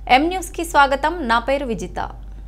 ఎం న్యూస్కి స్వాగతం నా పేరు విజిత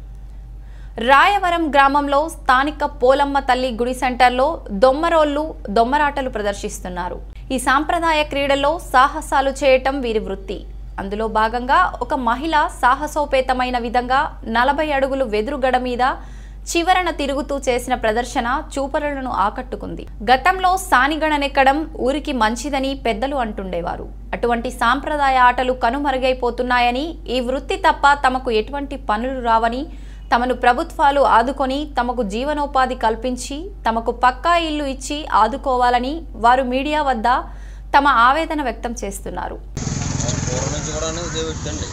రాయవరం గ్రామంలో స్థానిక పోలమ్మ తల్లి గుడి సెంటర్లో దొమ్మరోళ్లు దొమ్మరాటలు ప్రదర్శిస్తున్నారు ఈ సాంప్రదాయ క్రీడలో సాహసాలు చేయటం వీరి వృత్తి అందులో భాగంగా ఒక మహిళ సాహసోపేతమైన విధంగా నలభై అడుగులు వెదురుగడ మీద చివరన తిరుగుతూ చేసిన ప్రదర్శన చూపరులను ఆకట్టుకుంది గతంలో సానిగణనెక్కడం ఊరికి మంచిదని పెద్దలు అంటుండేవారు అటువంటి సాంప్రదాయ ఆటలు కనుమరుగైపోతున్నాయని ఈ వృత్తి తప్ప తమకు ఎటువంటి పనులు రావని తమను ప్రభుత్వాలు ఆదుకొని తమకు జీవనోపాధి కల్పించి తమకు పక్కా ఇల్లు ఇచ్చి ఆదుకోవాలని వారు మీడియా వద్ద తమ ఆవేదన వ్యక్తం చేస్తున్నారు పూర్వం నుంచి కూడా ఇదే వృత్తండి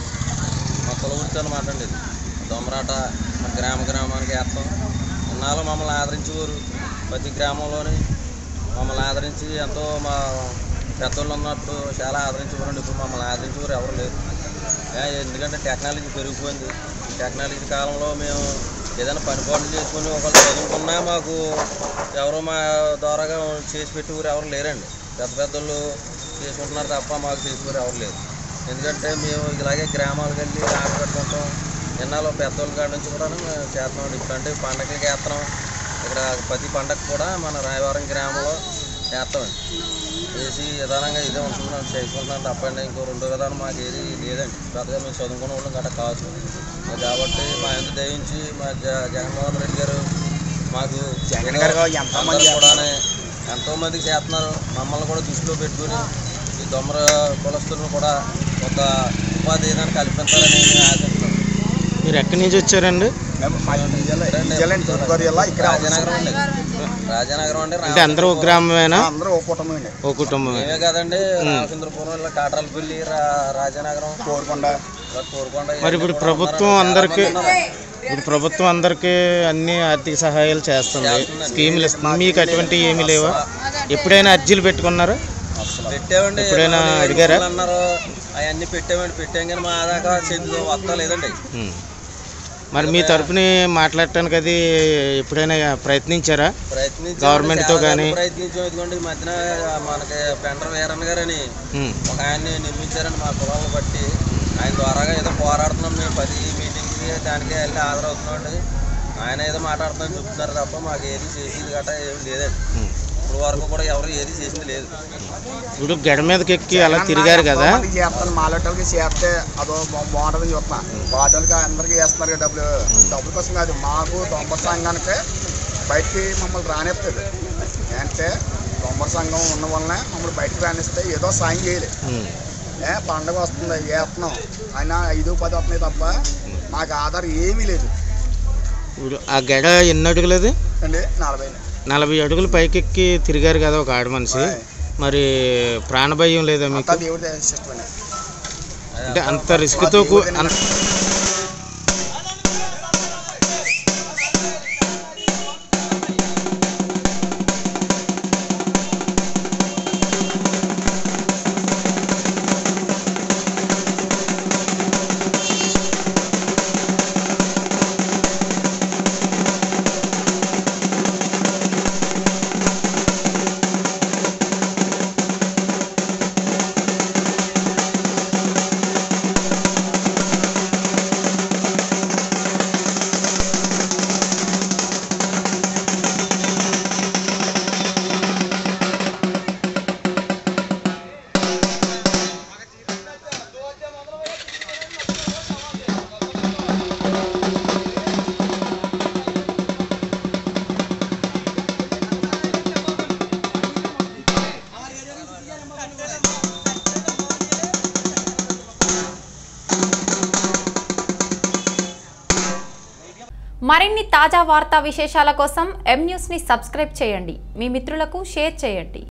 మా కుల వృత్తి అనమాట అండి ఇది దొమరాట మా గ్రామ గ్రామానికి వేస్తాం ఇన్నాళ్ళు మమ్మల్ని ఆదరించేవారు ప్రతి గ్రామంలోని మమ్మల్ని ఆదరించి ఎంతో మా పెద్దోళ్ళు ఉన్నప్పుడు చాలా ఆదరించేవారండి ఇప్పుడు మమ్మల్ని ఆదరించేవారు ఎవరు లేరు ఏ, ఎందుకంటే టెక్నాలజీ పెరిగిపోయింది ఈ టెక్నాలజీ కాలంలో మేము ఏదైనా పని పాటలు చేసుకుని ఒకళ్ళు చదువుకున్నా మాకు ఎవరు మా ద్వారాగా చేసి పెట్టేవారు ఎవరు లేరండి పెద్ద పెద్దోళ్ళు చేసుకుంటున్నారు తప్ప మాకు చేసేవారు ఎవరు లేరు ఎందుకంటే మేము ఇలాగే గ్రామాలకు వెళ్ళి ఆట పెట్టుకుంటాం ఎన్నాళ్ళు పెద్దోళ్ళ కాడ నుంచి కూడా మేము చేస్తున్నాం ఇప్పుడంటే పండగలకి వేస్తున్నాం ఇక్కడ ప్రతి పండగ కూడా మన రాయవరం గ్రామంలో వేస్తామండి వేసి విధానంగా ఇదే ఉంటున్నాం చేసుకుంటున్నాం తప్పండి ఇంకో రెండో విధానం మాకు ఏది లేదండి పెద్దగా మేము చదువుకున్న వాళ్ళం గట్రా కాదు కాబట్టి మా ఎంత దయించి మా జ జగన్మోహన్ రెడ్డి గారు మాకు జగన్ గారు ఎంతమంది అందరూ కూడానే ఎంతో మందికి చేస్తున్నారు మమ్మల్ని కూడా దృష్టిలో పెట్టుకుని ఈ దొమ్మర కులస్తులను కూడా ఒక ఉపాధి ఏదైనా కల్పించాలని మేము ఆశిస్తున్నాం మీరు ఎక్కడి నుంచి వచ్చారండి మేము మా జిల్లా జిల్లా తూర్పుగోదావరి జిల్లా ఇక్కడ రాజనగరం అండి రాజనగరం అంటే అంటే అందరూ ఒక గ్రామమేనా అందరూ ఒక కుటుంబం అండి ఓ కుటుంబమే మేమే కదండి రామచంద్రపురం ఇలా కాట్రాలపల్లి రా రాజనగరం కోరుకొండ ఇలా కోరుకొండ మరి ఇప్పుడు ఇవన్నీ కూడా ప్రభుత్వం ఉన్నారు. అందరికీ చాలా మంది ఉన్నారు. ఇప్పుడు ప్రభుత్వం అందరికీ అన్ని ఆర్థిక సహాయాలు చేస్తుంది స్కీములు ఇస్తుంది మీకు అటువంటి ఏమీ లేవా ఎప్పుడైనా అర్జీలు పెట్టుకున్నారా పెట్టామండి ఎప్పుడైనా మమ్మల్ని అడిగారా? ఎన్నికలు అన్నారు అవన్నీ పెట్టామండి పెట్టాం కానీ మా దాకా చేతిలో వస్తా లేదండి ఉం. మరి మీ తరపుని మాట్లాడటానికి అది ఎప్పుడైనా ప్రయత్నించారా ప్రయత్నించాం గవర్నమెంట్ తో గానీ? ప్రయత్నించాం ఇదిగోండి ఈ మధ్యన మనకి పెండ్ర వీరన్న గారని ఉం. ఒక ఆయన్ని నిర్మించారండి మా కులాలను బట్టి ఆయన ద్వారాగా ఏదో పోరాడుతున్నాం మేము పది మీటింగ్కి దానికి వెళ్ళి హాజరవుతున్నామండి ఆయన ఏదో మాట్లాడుతున్నాం చెప్తున్నారు తప్ప మాకు ఏది చేసింది గట్రా ఏమి లేదండి ఉం. ఇప్పుడు వరకు కూడా ఎవరు ఏది చేసింది లేదు ఇప్పుడు గడ మీదకి ఎక్కి అలా తిరిగారు కదా ఎంతోమందికి చేస్తాను మాలోటోళ్ళకి చేస్తే అదో బా- బాగుంటుందని చూస్తున్నా వాటోళ్ళకి అందరికీ వేస్తున్నారు కదా డబ్బులు డబ్బుల కోసం కాదు మాకు దొంబర సంఘానికి బయటికి మమ్మల్ని రానిస్తుంది అంటే దొంబర సంఘం ఉన్న వలన మమ్మల్ని బయటికి రానిస్తే ఏదో సాయం చేయాలి ఉం. ఏ పండగ వస్తుంది వేస్తున్నాం అయినా ఐదు పది వస్తున్నాయి తప్ప మాకు ఆధార్ ఏమీ లేదు ఇప్పుడు ఆ గడ ఎన్ని అడుగులది అండి నలభై నలభై అడుగులు పైకెక్కి తిరిగారు కదా ఒక ఆడ మనిషి మరి ప్రాణభయం లేదా అంతా మీకు దేవుడి సిస్టమ్ అండి అంటే అంత రిస్క్తో కూ- అంత మరిన్ని తాజా వార్తా విశేషాల కోసం ఎం న్యూస్ని సబ్స్క్రైబ్ చేయండి మీ మిత్రులకు షేర్ చేయండి